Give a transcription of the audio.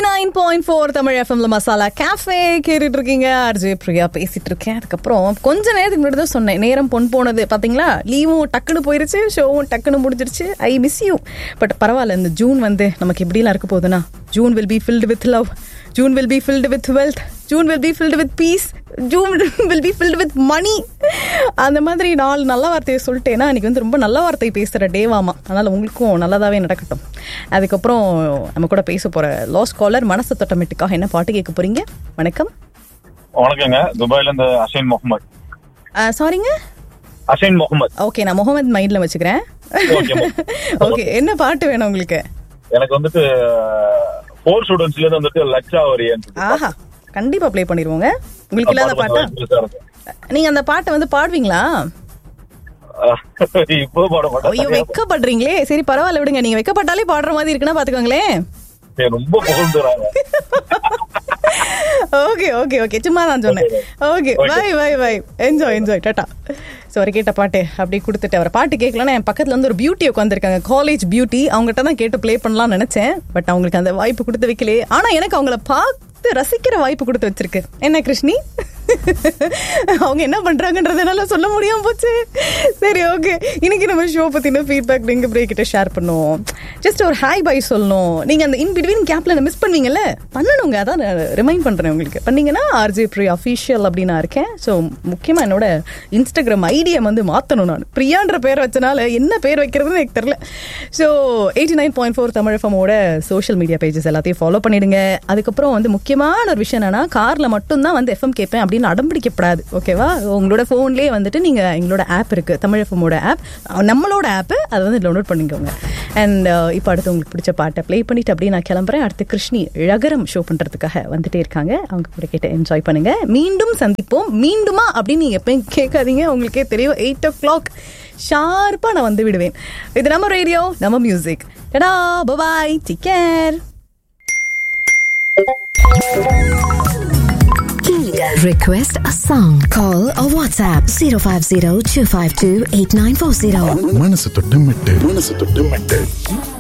Nine point four Tamil எஃப்எம்ல masala cafe கேட்டுட்டு இருக்கீங்க ஆர்ஜே பிரியா பேசிட்டு இருக்கேன் அதுக்கப்புறம் கொஞ்ச நேரத்துக்கு முன்னாடி தான் சொன்னேன் நேரம் பொன் போனது பாத்தீங்களா லீவும் டக்குன்னு போயிருச்சு ஷோவும் டக்குன்னு முடிஞ்சிருச்சு ஐ மிஸ் யூ பட் பரவாயில்ல இந்த ஜூன் வந்து நமக்கு எப்படிலாம் இருக்க போகுதுன்னா June will be filled with love June will be filled with wealth June will be filled with peace June will be filled with money அந்த மாதிரி நாலு நல்ல வார்த்தையை சொல்லிட்டேன்னா இன்னைக்கு வந்து ரொம்ப நல்ல வார்த்தை பேசுகிற டேவாமா அதனால் உங்களுக்கும் நல்லதாகவே நடக்கட்டும் அதுக்கப்புறம் நம்ம கூட பேச போகிற லாஸ் காலர் மனசு தொட்டமெட்டுக்காக என்ன பாட்டு கேட்க போறீங்க வணக்கம் வணக்கங்க துபாயில இருந்து அசைன் முகமது சாரிங்க அசைன் முகமது ஓகே நான் முகமது மைண்டில் வச்சுக்கிறேன் Okay, ma'am. ஓகே என்ன பாட்டு வேணும் உங்களுக்கு எனக்கு வந்துட்டு ஃபோர் ஸ்டூடெண்ட்ஸ்ல இருந்து வந்துட்டு லட்சா வரியன் ஆஹா கண்டிப்பாக ப்ளே பண்ணிடுவோங்க உங்களுக்கு இல்லாத பாட்டா நீங்கள் அந்த பாட்டை வந்து பாடுவீங்களா இப்போ பாட ஐயோ மாட்டேன் வெக்கப்படுறீங்களே சரி பரவாயில்ல விடுங்க நீங்க வெக்கப்பட்டாலே பாடுற மாதிரி இருக்குன்னா பாத்துக்கோங்களேன் ரொம்ப புகழ்ந்துறாங்க ஓகே ஓகே ஓகே சும்மா நான் சொன்னேன் okay bye bye bye enjoy enjoy tata so அவர் கேட்ட பாட்டு அப்படியே கொடுத்துட்டு அவர் பாட்டு கேட்கலன்னா என் பக்கத்துல வந்து ஒரு பியூட்டி உட்காந்துருக்காங்க காலேஜ் பியூட்டி அவங்ககிட்ட தான் கேட்டு ப்ளே பண்ணலாம்னு நினைச்சேன் பட் அவங்களுக்கு அந்த வாய்ப்பு கொடுத்து வைக்கலையே ஆனா எனக்கு அவங்கள பார்த்து ரசிக்கிற வாய்ப்பு கொடுத்து வச்சிருக்கு என்ன கிருஷ்ணி அவங்க என்ன பண்றாங்கன்றத என்னால சொல்ல முடியாம போச்சு சரி ஓகே இன்னைக்கு நம்ம ஷோ பத்தின ஃபீட்பேக் நீங்க பிரேக் கிட்ட ஷேர் பண்ணுவோம் ஜஸ்ட் ஒரு ஹாய் பை சொல்லணும் நீங்க அந்த இன் பிட்வீன் கேப்ல மிஸ் பண்ணுவீங்கல்ல பண்ணணுங்க அதான் ரிமைண்ட் பண்றேன் உங்களுக்கு பண்ணீங்கன்னா ஆர்ஜே ப்ரி அஃபீஷியல் அப்படின்னு நான் இருக்கேன் ஸோ முக்கியமா என்னோட இன்ஸ்டாகிராம் ஐடியை வந்து மாத்தணும் நான் பிரியான்ற பேர் வச்சனால என்ன பேர் வைக்கிறதுன்னு எனக்கு தெரியல so eighty nine point four Tamil எஃப்எமோட சோஷியல் மீடியா பேஜஸ் எல்லாத்தையும் ஃபாலோ பண்ணிடுங்க அதுக்கப்புறம் வந்து முக்கியமான ஒரு விஷயம் என்னன்னா கார்ல மட்டும்தான் வந்து எஃப்எம் கேட்பேன் அப்படின்னு அடம்பிடிக்கப்படாது ஓகேவா உங்களோட ஃபோன்லேயே வந்துட்டு நீங்க எங்களோட ஆப் இருக்கு தமிழ் எஃப்எமோட ஆப் நம்மளோட ஆப் அதை வந்து டவுன்லோட் பண்ணிக்கோங்க அண்ட் இப்போ அடுத்து உங்களுக்கு பிடிச்ச பாட்டை ப்ளே பண்ணிட்டு அப்படியே நான் கிளம்புறேன் அடுத்து கிருஷ்ணி ழகரம் ஷோ பண்றதுக்காக வந்துட்டே இருக்காங்க அவங்க கூட கேட்டு என்ஜாய் பண்ணுங்க மீண்டும் சந்திப்போம் மீண்டுமா அப்படின்னு நீங்க எப்பயும் கேட்காதீங்க உங்களுக்கே தெரியும் எயிட் ஓ கிளாக் ஷார்ப்பா நான் வந்து விடுவேன் இது நம்ம ரேடியோ நம்ம music tata bye bye take care Request a song. Call or WhatsApp 050 252 8940. மனசு தொட்டு மெட்டு மனசு தொட்டு மெட்டு